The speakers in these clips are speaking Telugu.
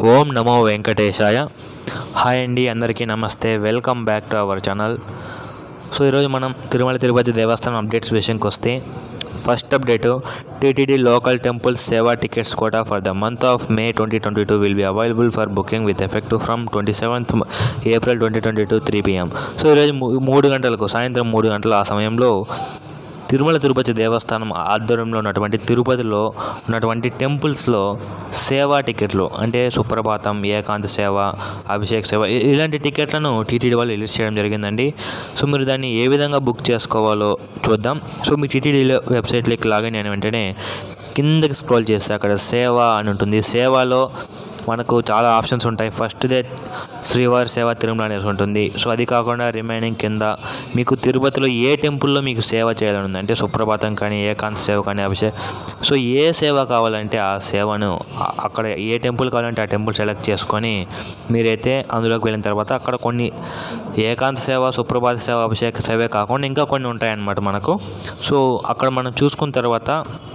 ఓం నమో వెంకటేశాయ హాయ్ అండి అందరికీ నమస్తే welcome back to our channel so ఈరోజు మనం తిరుమల తిరుపతి దేవస్థానం అప్డేట్స్ విషయంకి వస్తే first update TTD local temple seva tickets quota for the month of May twenty twenty two will be available for booking with effect from twenty seventh April twenty twenty two three PM so ఈరోజు మూ- మూడు గంటలకు సాయంత్రం మూడు గంటల ఆ సమయంలో తిరుమల తిరుపతి దేవస్థానం ఆధ్వర్యంలో ఉన్నటువంటి తిరుపతిలో ఉన్నటువంటి టెంపుల్స్లో సేవా టికెట్లు అంటే సుప్రభాతం ఏకాంత సేవ అభిషేక్ సేవ ఇ- ఇలాంటి టికెట్లను టీటీడీ వాళ్ళు రిలీజ్ చేయడం జరిగిందండి సో మీరు దాన్ని ఏ విధంగా బుక్ చేసుకోవాలో చూద్దాం సో మీ టీటీడీ వెబ్సైట్లోకి లాగిన్ అయిన వెంటనే కిందకి స్క్రోల్ చేస్తే అక్కడ సేవ అని ఉంటుంది సేవలో మనకు చాలా ఆప్షన్స్ ఉంటాయి ఫస్ట్దే శ్రీవారి సేవ తిరుమల అనేసి ఉంటుంది సో అది కాకుండా రిమైనింగ్ కింద మీకు తిరుపతిలో ఏ టెంపుల్లో మీకు సేవ చేయాలని ఉంది అంటే సుప్రభాతం కానీ ఏకాంత సేవ కానీ అభిషేక్ సో ఏ సేవ కావాలంటే ఆ సేవను ఆ- అక్కడ ఏ టెంపుల్ కావాలంటే ఆ టెంపుల్ సెలెక్ట్ చేసుకొని మీరైతే అందులోకి వెళ్ళిన తర్వాత అక్కడ కొన్ని ఏకాంత సేవ సుప్రభాత సేవ అభిషేక సేవే కాకుండా ఇంకా కొన్ని ఉంటాయన్నమాట మనకు సో అక్కడ మనం చూసుకున్న తర్వాత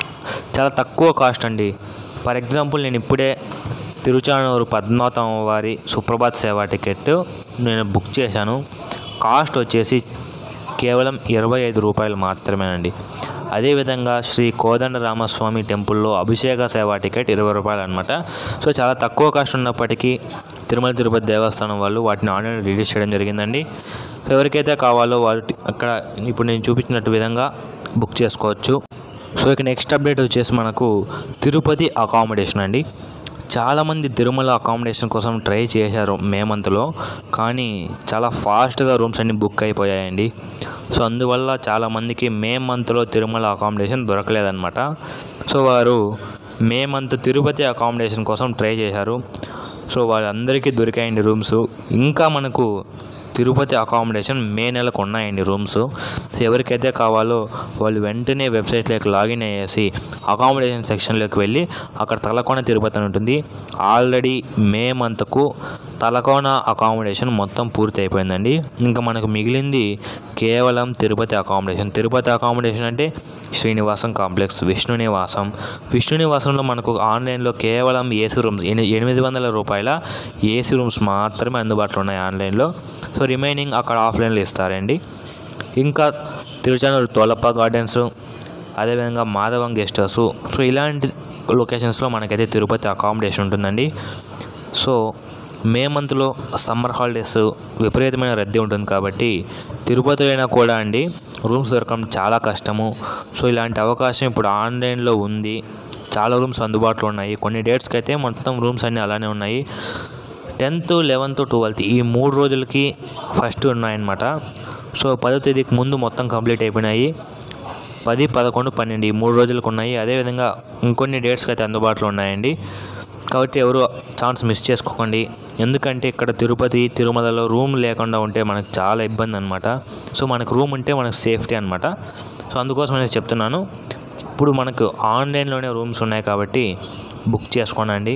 చాలా తక్కువ కాస్ట్ అండి ఫర్ ఎగ్జాంపుల్ నేను ఇప్పుడే తిరుచానూరు పద్మావతం వారి సుప్రభాత్ సేవ టికెట్ నేను బుక్ చేశాను కాస్ట్ వచ్చేసి కేవలం ఇరవై ఐదు రూపాయలు మాత్రమేనండి అదేవిధంగా శ్రీ కోదండ రామస్వామి టెంపుల్లో అభిషేక సేవ టికెట్ ఇరవై రూపాయలు అనమాట సో చాలా తక్కువ కాస్ట్ ఉన్నప్పటికీ తిరుమల తిరుపతి దేవస్థానం వాళ్ళు వాటిని ఆన్లైన్ రిలీజ్ చేయడం జరిగిందండి ఎవరికైతే కావాలో వాళ్ళు టి- అక్కడ ఇప్పుడు నేను చూపించినట్టు విధంగా బుక్ చేసుకోవచ్చు సో ఇక నెక్స్ట్ అప్డేట్ వచ్చేసి మనకు తిరుపతి అకామిడేషన్ అండి చాలామంది తిరుమల అకామిడేషన్ కోసం ట్రై చేశారు మే మంత్లో కానీ చాలా ఫాస్ట్గా రూమ్స్ అన్ని బుక్ అయిపోయాయండి సో అందువల్ల చాలామందికి మే మంత్లో తిరుమల అకామిడేషన్ దొరకలేదన్నమాట సో వారు మే మంత్ తిరుపతి అకామిడేషన్ కోసం ట్రై చేశారు సో వాళ్ళందరికీ దొరికాయండి రూమ్స్ ఇంకా మనకు తిరుపతి అకామిడేషన్ మే నెలకు ఉన్నాయండి రూమ్స్ ఎవరికైతే కావాలో వాళ్ళు వెంటనే వెబ్సైట్లోకి లాగిన్ అయ్యేసి అకామిడేషన్ సెక్షన్లోకి వెళ్ళి అక్కడ తలకోన తిరుపతి అని ఉంటుంది ఆల్రెడీ మే మంత్కు తలకోన అకామిడేషన్ మొత్తం పూర్తి అయిపోయిందండి ఇంకా మనకు మిగిలింది కేవలం తిరుపతి అకామిడేషన్ తిరుపతి అకామిడేషన్ అంటే శ్రీనివాసం కాంప్లెక్స్ విష్ణు నివాసం విష్ణు నివాసంలో మనకు ఆన్లైన్లో కేవలం ఏసీ రూమ్స్ ఎని- ఎనిమిది వందల రూపాయల ఏసీ రూమ్స్ మాత్రమే అందుబాటులో ఉన్నాయి ఆన్లైన్లో సో రిమైనింగ్ అక్కడ ఆఫ్లైన్లో ఇస్తారండి ఇంకా తిరుచానూరు తోలప్ప గార్డెన్స్ అదేవిధంగా మాధవం గెస్ట్ హౌస్ సో ఇలాంటి లొకేషన్స్లో మనకైతే తిరుపతి అకామిడేషన్ ఉంటుందండి సో మే మంత్లో సమ్మర్ హాలిడేస్ విపరీతమైన రద్దీ ఉంటుంది కాబట్టి తిరుపతి అయినా కూడా అండి రూమ్స్ దొరకడం చాలా కష్టము సో ఇలాంటి అవకాశం ఇప్పుడు ఆన్లైన్లో ఉంది చాలా రూమ్స్ అందుబాటులో ఉన్నాయి కొన్ని డేట్స్కి అయితే మొత్తం రూమ్స్ అన్నీ అలానే ఉన్నాయి టెన్త్ లెవెన్త్ ట్వెల్త్ ఈ మూడు రోజులకి ఫస్ట్ ఉన్నాయన్నమాట సో పదో తేదీకి ముందు మొత్తం కంప్లీట్ అయిపోయినాయి పది పదకొండు పన్నెండు ఈ మూడు రోజులకు ఉన్నాయి అదేవిధంగా ఇంకొన్ని డేట్స్కి అయితే అందుబాటులో ఉన్నాయండి కాబట్టి ఎవరు ఛాన్స్ మిస్ చేసుకోకండి ఎందుకంటే ఇక్కడ తిరుపతి తిరుమలలో రూమ్ లేకుండా ఉంటే మనకు చాలా ఇబ్బంది అనమాట సో మనకు రూమ్ ఉంటే మనకు సేఫ్టీ అనమాట సో అందుకోసం నేను చెప్తున్నాను ఇప్పుడు మనకు ఆన్లైన్లోనే రూమ్స్ ఉన్నాయి కాబట్టి బుక్ చేసుకోనండి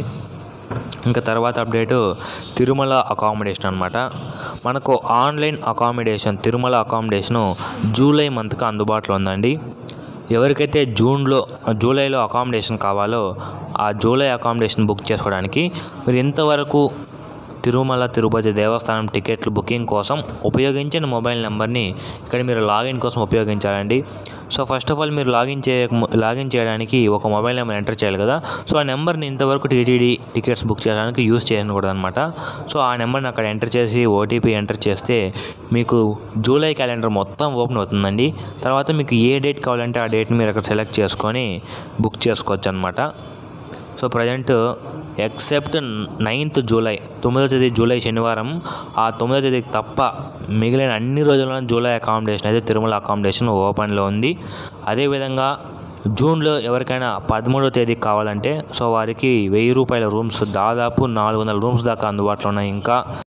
ఇంకా తర్వాత అప్డేటు తిరుమల అకామిడేషన్ అనమాట మనకు online accommodation Tirumala accommodation July మంత్కి అందుబాటులో ఉందండి ఎవరికైతే జూన్లో జూలైలో అకామిడేషన్ కావాలో ఆ జూలై అకామిడేషన్ బుక్ చేసుకోవడానికి మీరు ఇంతవరకు తిరుమల తిరుపతి దేవస్థానం టికెట్లు బుకింగ్ కోసం ఉపయోగించిన మొబైల్ నెంబర్ని ఇక్కడ మీరు లాగిన్ కోసం ఉపయోగించాలండి సో ఫస్ట్ ఆఫ్ ఆల్ మీరు లాగిన్ చేయ లాగిన్ చేయడానికి ఒక మొబైల్ నెంబర్ ఎంటర్ చేయాలి కదా సో ఆ నెంబర్ని ఇంతవరకు టీటీడీ టికెట్స్ బుక్ చేయడానికి యూస్ చేయకూడదు అనమాట సో ఆ నెంబర్ని అక్కడ ఎంటర్ చేసి ఓటీపీ ఎంటర్ చేస్తే మీకు జూలై క్యాలెండర్ మొత్తం ఓపెన్ అవుతుందండి తర్వాత మీకు ఏ డేట్ కావాలంటే ఆ డేట్ని మీరు అక్కడ సెలెక్ట్ చేసుకొని బుక్ చేసుకోవచ్చు అనమాట so present except ninth July తొమ్మిదో తేదీ జూలై శనివారం ఆ తొమ్మిదో తేదీకి తప్ప మిగిలిన అన్ని రోజుల్లో జూలై అకామిడేషన్ అయితే తిరుమల అకామిడేషన్ ఓపెన్లో ఉంది అదేవిధంగా జూన్లో ఎవరికైనా పదమూడో తేదీకి కావాలంటే సో వారికి వెయ్యి రూపాయల రూమ్స్ దాదాపు నాలుగు వందల రూమ్స్ దాకా అందుబాటులో ఉన్నాయి ఇంకా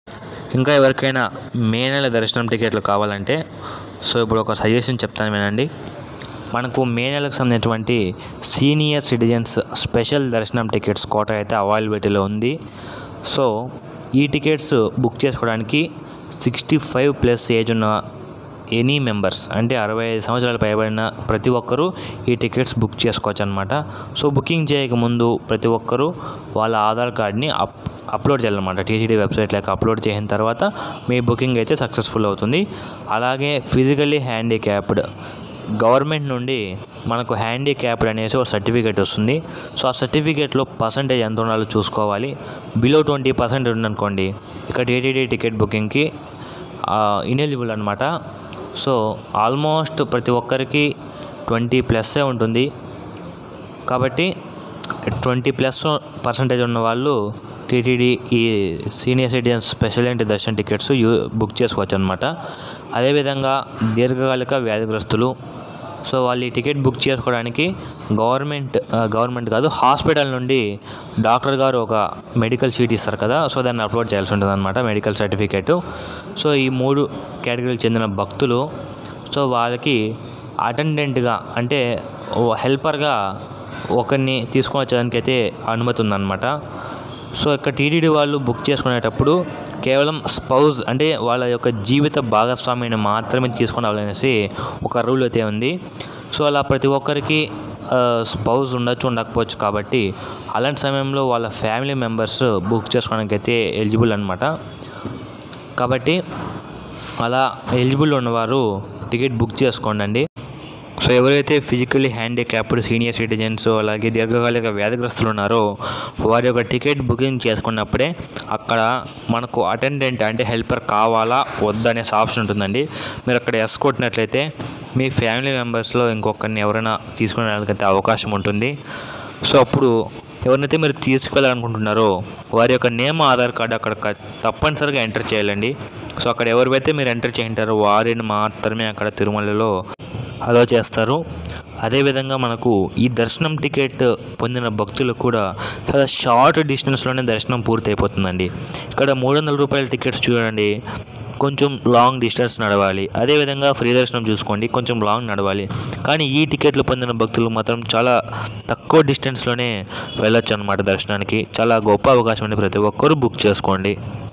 ఇంకా ఎవరికైనా మే నెల దర్శనం టికెట్లు కావాలంటే సో ఇప్పుడు ఒక సజెషన్ చెప్తాను వినండి మనకు మే నెలకు సంబంధించినటువంటి సీనియర్ సిటిజన్స్ స్పెషల్ దర్శనం టికెట్స్ కోట అయితే అవైలబిలిటీలో ఉంది సో ఈ టికెట్స్ బుక్ చేసుకోవడానికి సిక్స్టీ ఫైవ్ ప్లస్ ఏజ్ ఉన్న ఎనీ మెంబర్స్ అంటే అరవై ఐదు సంవత్సరాలు పైబడిన ప్రతి ఒక్కరూ ఈ టికెట్స్ బుక్ చేసుకోవచ్చు అనమాట సో బుకింగ్ చేయక ముందు ప్రతి ఒక్కరూ వాళ్ళ ఆధార్ కార్డ్ని అప్ అప్లోడ్ చేయాలన్నమాట టీటీడీ వెబ్సైట్లోకి అప్లోడ్ చేసిన తర్వాత మీ బుకింగ్ అయితే సక్సెస్ఫుల్ అవుతుంది అలాగే ఫిజికల్లీ హ్యాండిక్యాప్డ్ గవర్నమెంట్ నుండి మనకు హ్యాండిక్యాప్డ్ అనేసి ఒక సర్టిఫికేట్ వస్తుంది సో ఆ సర్టిఫికేట్లో పర్సంటేజ్ ఎంత ఉండాలో చూసుకోవాలి బిలో ట్వంటీ పర్సెంట్ ఉందనుకోండి ఇక టీటీడీ టికెట్ బుకింగ్కి ఇనెలిజిబుల్ అనమాట సో ఆల్మోస్ట్ ప్రతి ఒక్కరికి ట్వంటీ ప్లస్సే ఉంటుంది కాబట్టి ట్వంటీ ప్లస్ పర్సంటేజ్ ఉన్న వాళ్ళు టీటీడీ ఈ senior citizens special entry darshan tickets you book చేసుకోవచ్చు అనమాట అదేవిధంగా దీర్ఘకాలిక వ్యాధిగ్రస్తులు సో వాళ్ళు ఈ టికెట్ బుక్ చేసుకోవడానికి గవర్నమెంట్ ఆ, గవర్నమెంట్ కాదు హాస్పిటల్ నుండి డాక్టర్ గారు ఒక మెడికల్ షీట్ ఇస్తారు కదా సో దాన్ని అప్లోడ్ చేయాల్సి ఉంటుంది అనమాట మెడికల్ సర్టిఫికేటు సో ఈ మూడు కేటగిరీకి చెందిన భక్తులు సో వాళ్ళకి అటెండెంట్గా అంటే ఓ హెల్పర్గా ఒకరిని తీసుకొని వచ్చేదానికి అయితే అనుమతి ఉందన్నమాట సో ఇక్కడ టీటీడీ వాళ్ళు బుక్ చేసుకునేటప్పుడు కేవలం స్పౌజ్ అంటే వాళ్ళ యొక్క జీవిత భాగస్వామిని మాత్రమే తీసుకొని రావాలనేసి ఒక రూల్ అయితే ఉంది సో అలా ప్రతి ఒక్కరికి స్పౌజ్ ఉండొచ్చు ఉండకపోవచ్చు కాబట్టి అలాంటి సమయంలో వాళ్ళ ఫ్యామిలీ మెంబర్స్ బుక్ చేసుకోవడానికి అయితే ఎలిజిబుల్ అనమాట కాబట్టి అలా ఎలిజిబుల్ ఉన్నవారు టికెట్ బుక్ చేసుకోండి సో ఎవరైతే ఫిజికల్లీ హ్యాండిక్యాప్డ్ సీనియర్ సిటిజన్స్ అలాగే దీర్ఘకాలిక వ్యాధిగ్రస్తులు ఉన్నారో వారి యొక్క టికెట్ బుకింగ్ చేసుకున్నప్పుడే అక్కడ మనకు అటెండెంట్ అంటే హెల్పర్ కావాలా వద్దనే ఆప్షన్ ఉంటుందండి మీరు అక్కడ ఎస్ కొట్టినట్లయితే మీ ఫ్యామిలీ మెంబర్స్లో ఇంకొకరిని ఎవరైనా తీసుకునే వాళ్ళకైతే అవకాశం ఉంటుంది సో అప్పుడు ఎవరినైతే మీరు తీసుకెళ్ళాలనుకుంటున్నారో వారి యొక్క నేమ్ ఆధార్ కార్డు అక్కడ క- తప్పనిసరిగా ఎంటర్ చేయాలండి సో అక్కడ ఎవరివైతే మీరు ఎంటర్ చేయింటారో వారిని మాత్రమే అక్కడ తిరుమలలో అలో చేస్తారు అదేవిధంగా మనకు ఈ దర్శనం టికెట్ పొందిన భక్తులకు కూడా చాలా షార్ట్ డిస్టెన్స్లోనే దర్శనం పూర్తి అయిపోతుందండి ఇక్కడ మూడు వందల రూపాయల టికెట్స్ చూడండి కొంచెం లాంగ్ డిస్టెన్స్ నడవాలి అదేవిధంగా ఫ్రీ దర్శనం చూసుకోండి కొంచెం లాంగ్ నడవాలి కానీ ఈ టికెట్లు పొందిన భక్తులు మాత్రం చాలా తక్కువ డిస్టెన్స్లోనే వెళ్ళొచ్చు అనమాట దర్శనానికి చాలా గొప్ప అవకాశం అండి ప్రతి ఒక్కరూ బుక్ చేసుకోండి